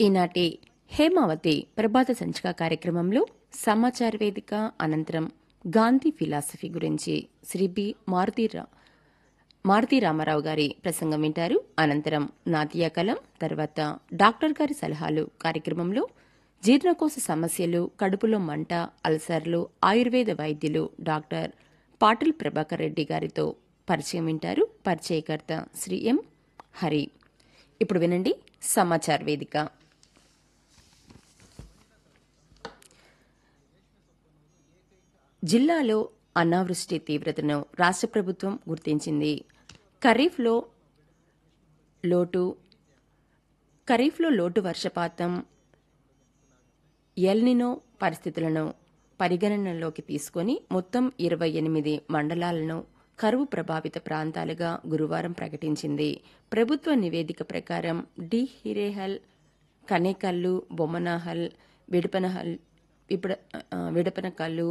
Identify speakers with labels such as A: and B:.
A: ఈనాటి హేమావతి ప్రభాత సంచిక కార్యక్రమంలో సమాచార వేదిక అనంతరం గాంధీ ఫిలాసఫీ గురించి శ్రీ బి మారుతీరా మారుతి రామారావు గారి ప్రసంగం వింటారు అనంతరం నాతియా కలం తర్వాత డాక్టర్ గారి సలహాలు కార్యక్రమంలో జీర్ణకోశ సమస్యలు కడుపులో మంట అల్సర్లు ఆయుర్వేద వైద్యులు డాక్టర్ పాటిల్ ప్రభాకర్ రెడ్డి గారితో పరిచయం వింటారు పరిచయకర్త శ్రీ ఎం హరి ఇప్పుడు వినండి సమాచార వేదిక జిల్లాలో అనావృష్టి తీవ్రతను రాష్ట్ర ప్రభుత్వం గుర్తించింది ఖరీఫ్లో లోటు ఖరీఫ్లో లోటు వర్షపాతం ఎల్నినో పరిస్థితులను పరిగణనలోకి తీసుకొని మొత్తం ఇరవై ఎనిమిది మండలాలను కరువు ప్రభావిత ప్రాంతాలుగా గురువారం ప్రకటించింది ప్రభుత్వ నివేదిక ప్రకారం డి హిరేహల్ కనేకల్లు బొమ్మనహల్ విడపనహల్ విపడ విడపనకల్లు